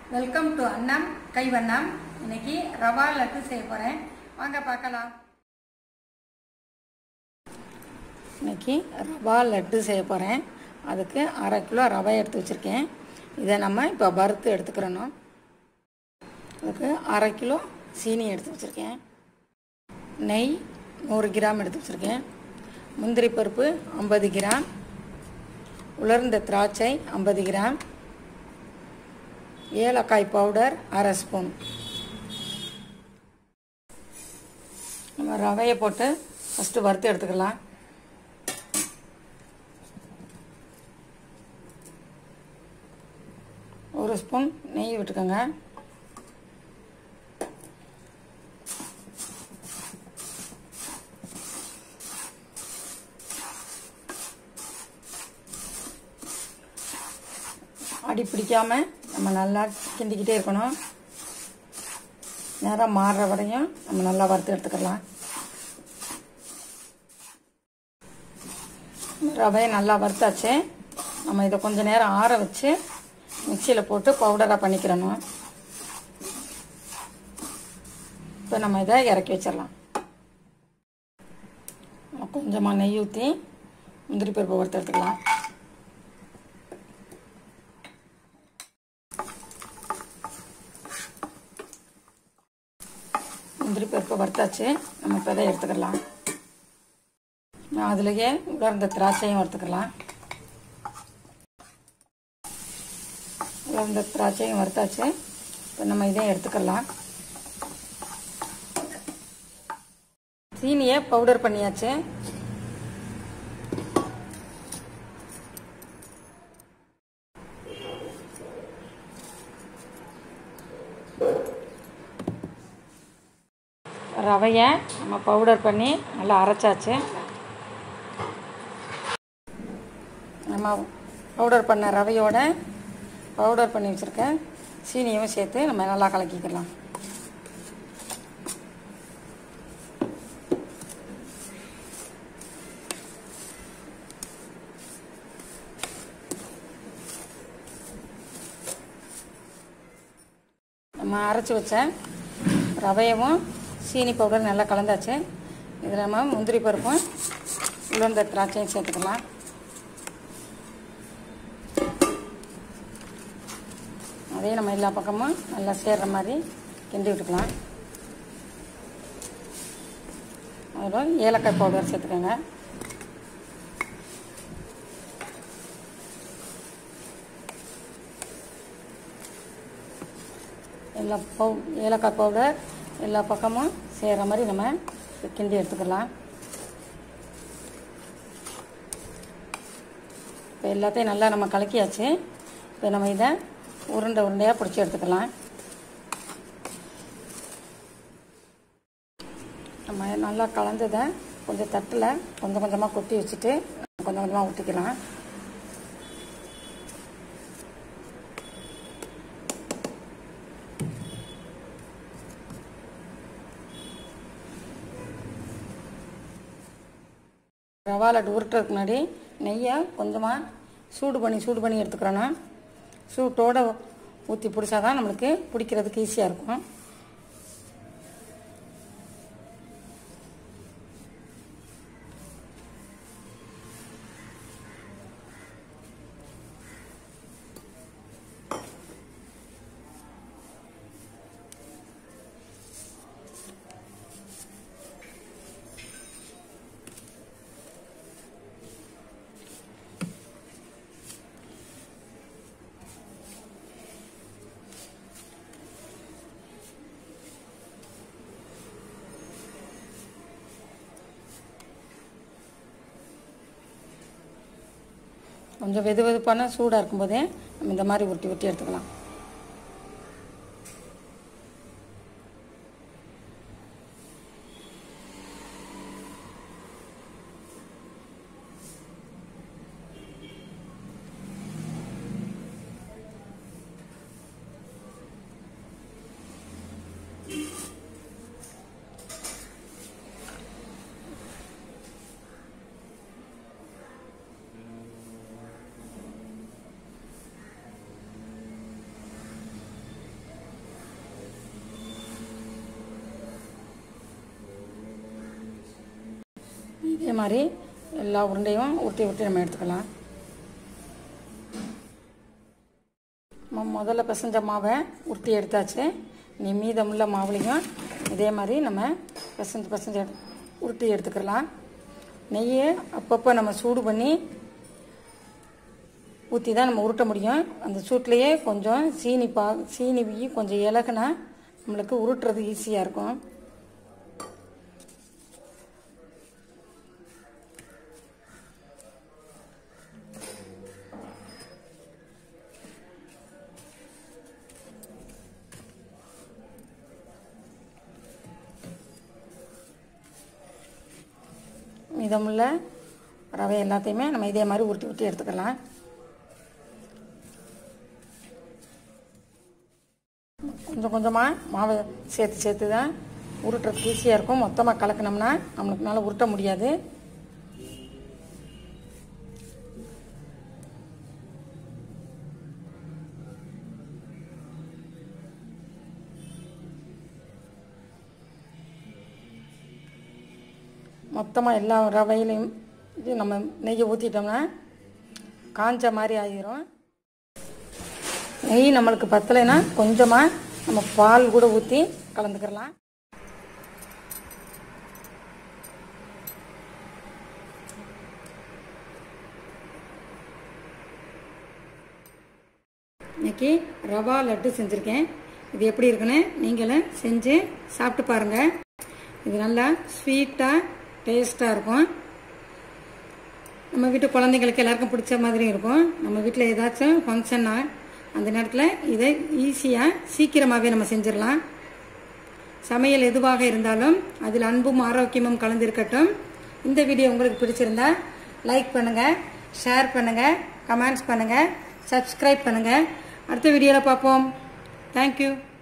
welcome to அண்ணம் கைவண்ணம் இன்னைக்கு ரவா லட்டு செய்ய போகிறேன் வாங்க பார்க்கலாம் இன்னைக்கு ரவா லட்டு செய்ய போகிறேன் அதுக்கு அரை கிலோ ரவை எடுத்து வச்சுருக்கேன் இதை நம்ம இப்போ வறுத்து எடுத்துக்கிறணும் அதுக்கு அரை கிலோ சீனி எடுத்து வச்சுருக்கேன் நெய் நூறு கிராம் எடுத்து வச்சுருக்கேன் முந்திரி பருப்பு ஐம்பது கிராம் உலர்ந்த திராட்சை ஐம்பது கிராம் ஏலக்காய் பவுடர் அரை ஸ்பூன் நம்ம ரவையை போட்டு ஃபஸ்ட்டு வறுத்து எடுத்துக்கலாம் ஒரு ஸ்பூன் நெய் விட்டுக்கோங்க அடி பிடிக்காம நம்ம நல்லா கிண்டிக்கிட்டே இருக்கணும் நேரம் மாறுற வரையும் நம்ம நல்லா வறுத்து எடுத்துக்கலாம் ரவையை நல்லா வறுத்தாச்சு நம்ம இதை கொஞ்சம் நேரம் ஆற வச்சு மிக்சியில் போட்டு பவுடராக பண்ணிக்கிறணும் இப்போ நம்ம இதை இறக்கி வச்சிடலாம் கொஞ்சமாக நெய் ஊற்றி முந்திரி பருப்பை வறுத்து எடுத்துக்கலாம் முந்திரி பருப்பை வறுத்தாச்சு நம்ம இப்போ இதை எடுத்துக்கலாம் அதுலேயே உலர்ந்த திராட்சையும் வறுத்துக்கலாம் உலர்ந்த திராட்சையும் வறுத்தாச்சு இப்போ நம்ம இதையும் எடுத்துக்கலாம் சீனியை பவுடர் பண்ணியாச்சு ரவையை நம்ம பவுடர் பண்ணி நல்லா அரைச்சாச்சு நம்ம பவுடர் பண்ண ரவையோட பவுடர் பண்ணி வச்சுருக்க சீனியும் சேர்த்து நம்ம நல்லா கலக்கிக்கலாம் நம்ம அரைச்சி வச்ச ரவையவும் சீனி பவுடர் நல்லா கலந்தாச்சு இதில் நம்ம முந்திரி பருப்பும் உலர்ந்த திராட்சையும் சேர்த்துக்கலாம் அதே நம்ம எல்லா பக்கமும் நல்லா சேர்கிற மாதிரி கிண்டி விட்டுக்கலாம் அதில் ஏலக்காய் பவுடர் சேர்த்துக்கோங்க எல்லா பவு ஏலக்காய் பவுடர் எல்லா பக்கமும் சேர்கிற மாதிரி நம்ம கிண்டி எடுத்துக்கலாம் இப்போ எல்லாத்தையும் நல்லா நம்ம கலக்கியாச்சு இப்போ நம்ம இதை உருண்டை உருண்டையாக பிடிச்சி எடுத்துக்கலாம் நம்ம நல்லா கலந்ததை கொஞ்சம் தட்டில் கொஞ்சம் கொஞ்சமாக கொட்டி வச்சுட்டு கொஞ்சம் கொஞ்சமாக ஊற்றிக்கலாம் ரவா லட்டு உருட்டுறதுக்கு முன்னாடி நெய்யை கொஞ்சமாக சூடு பண்ணி சூடு பண்ணி எடுத்துக்கிறோன்னா சூட்டோடு ஊற்றி பிடிச்சா தான் நம்மளுக்கு பிடிக்கிறதுக்கு ஈஸியாக இருக்கும் கொஞ்சம் வெது வெதுப்பான சூடாக இருக்கும்போதே நம்ம இந்த மாதிரி உருட்டி உருட்டி எடுத்துக்கலாம் இதே மாதிரி எல்லா உருண்டையும் உருட்டி உருட்டி நம்ம எடுத்துக்கலாம் நம்ம முதல்ல பிசைஞ்ச மாவை உருட்டி எடுத்தாச்சு நீ மீதமுள்ள மாவுலையும் இதே மாதிரி நம்ம பிசைஞ்சு பிசைஞ்சு எடு- உருட்டி எடுத்துக்கலாம் நெய்யை அப்பப்போ நம்ம சூடு பண்ணி ஊற்றி தான் நம்ம உருட்ட முடியும் அந்த சூட்லேயே கொஞ்சம் சீனி பா சீனி கொஞ்சம் இலகுனா நம்மளுக்கு உருட்டுறது ஈஸியாக இருக்கும் மீதமுள்ள ரவை எல்லாத்தையுமே நம்ம இதே மாதிரி உருட்டி உருட்டி எடுத்துக்கலாம் கொஞ்சம் கொஞ்சமாக மாவை சேர்த்து சேர்த்து தான் உருட்டுறதுக்கு ஈஸியாக இருக்கும் மொத்தமாக கலக்கினோம்னா நம்மளுக்குனால உருட்ட முடியாது மொத்தமாக எல்லா ரவையிலையும் இது நம்ம நெய்யை ஊற்றிட்டோம்னா காஞ்ச மாதிரி ஆகிரும் நெய் நம்மளுக்கு பத்தலைன்னா கொஞ்சமாக நம்ம பால் கூட ஊற்றி கலந்துக்கிறலாம் இன்னைக்கு ரவா லட்டு செஞ்சுருக்கேன் இது எப்படி இருக்குன்னு நீங்களும் செஞ்சு சாப்பிட்டு பாருங்கள் இது நல்லா ஸ்வீட்டாக டேஸ்ட்டாக இருக்கும் நம்ம வீட்டு குழந்தைங்களுக்கு எல்லாருக்கும் பிடிச்ச மாதிரி இருக்கும் நம்ம வீட்டில் ஏதாச்சும் ஃபங்க்ஷன்னா அந்த நேரத்தில் இதை ஈஸியாக சீக்கிரமாகவே நம்ம செஞ்சிடலாம் சமையல் எதுவாக இருந்தாலும் அதில் அன்பும் ஆரோக்கியமும் கலந்திருக்கட்டும் இந்த வீடியோ உங்களுக்கு பிடிச்சிருந்தா லைக் பண்ணுங்கள் ஷேர் பண்ணுங்கள் கமெண்ட்ஸ் பண்ணுங்கள் சப்ஸ்கிரைப் பண்ணுங்கள் அடுத்த வீடியோவில் பார்ப்போம் தேங்க்யூ